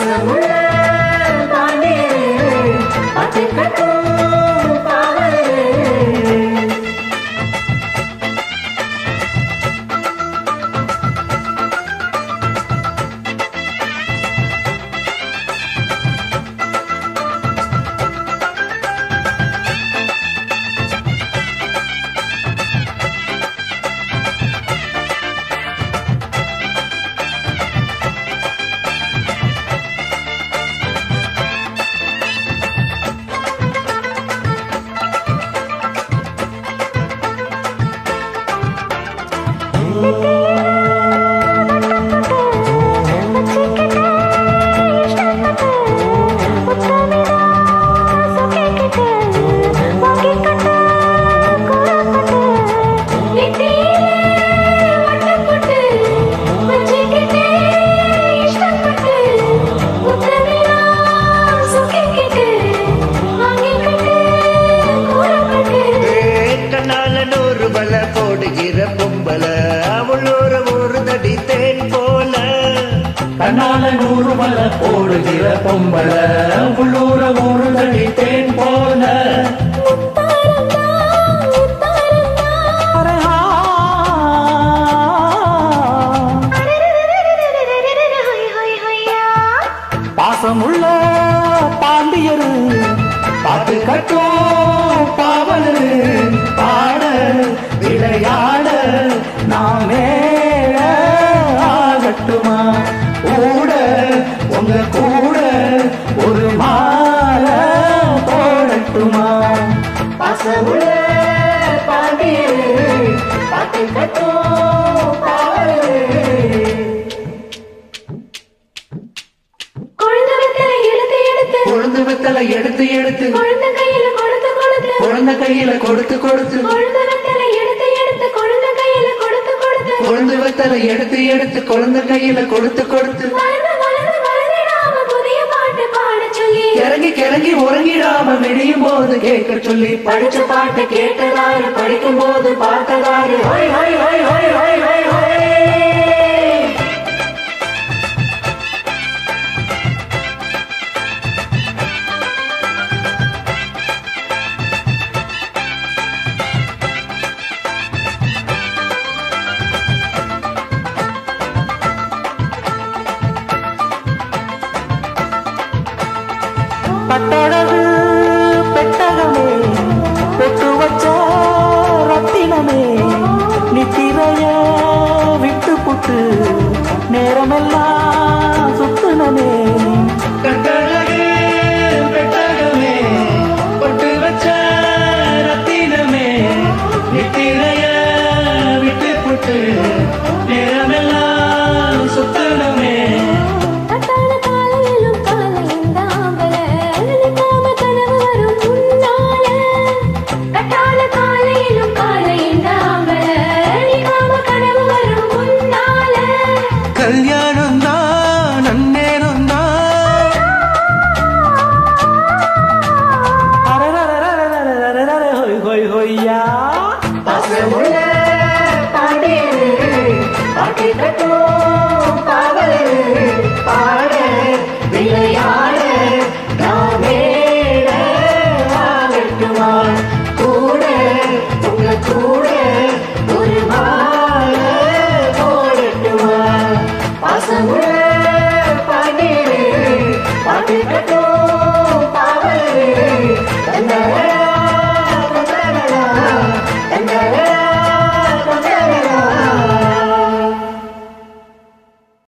பாசமுள்ள பாண்டியரு பாட்டு கட்டும் பாவலரு கண்ணால நூறு பல போடுகிற பொம்பல அவளோர ஒரு தடி தேன் போல கண்ணால நூறு மலை போடுகிற பொம்பள உள்ளூர ஒரு தடி தேன் போல அரே ஆ. பாசமுள்ள பாண்டியரு பாட்டு கட்டும் பாவலரு பாட விளையாட நாமே ஆகட்டுமா கூட உங்க கூட ஒரு மாலை போடட்டுமா பாசமுள்ள பாண்டியரு பாட்டு கட்டும் பாவலரு கொழுந்து வெத்தலை எடுத்து எடுத்து கொழுந்து வெத்தலை எடுத்து எடுத்து கொழுந்து கையில கொடுத்து கொடுத்து குழந்தை கையில கொடுத்து கொடுத்து கொழுந்து வெத்தலை எடுத்து எடுத்து கொழுந்து கையில கொடுத்து கொடுத்து கொழுந்து வெத்தலை எடுத்து எடுத்து குழந்தை கையில கொடுத்து கொடுத்து வளர்ந்து வளர்ந்து வளர்ந்திடாம புதிய பாட்டு பாடச் சொல்லி கிறங்கி கிறங்கி உறங்கிடாம விடியும் போது கேட்க சொல்லி படிச்ச பாட்டு கேட்டதாரு படிக்கும் போது பார்த்ததாரு ஹொய் ஹொய் ஹொய் ஹொய் ஹொய் ஹொய் ஹொய் பட்டழகு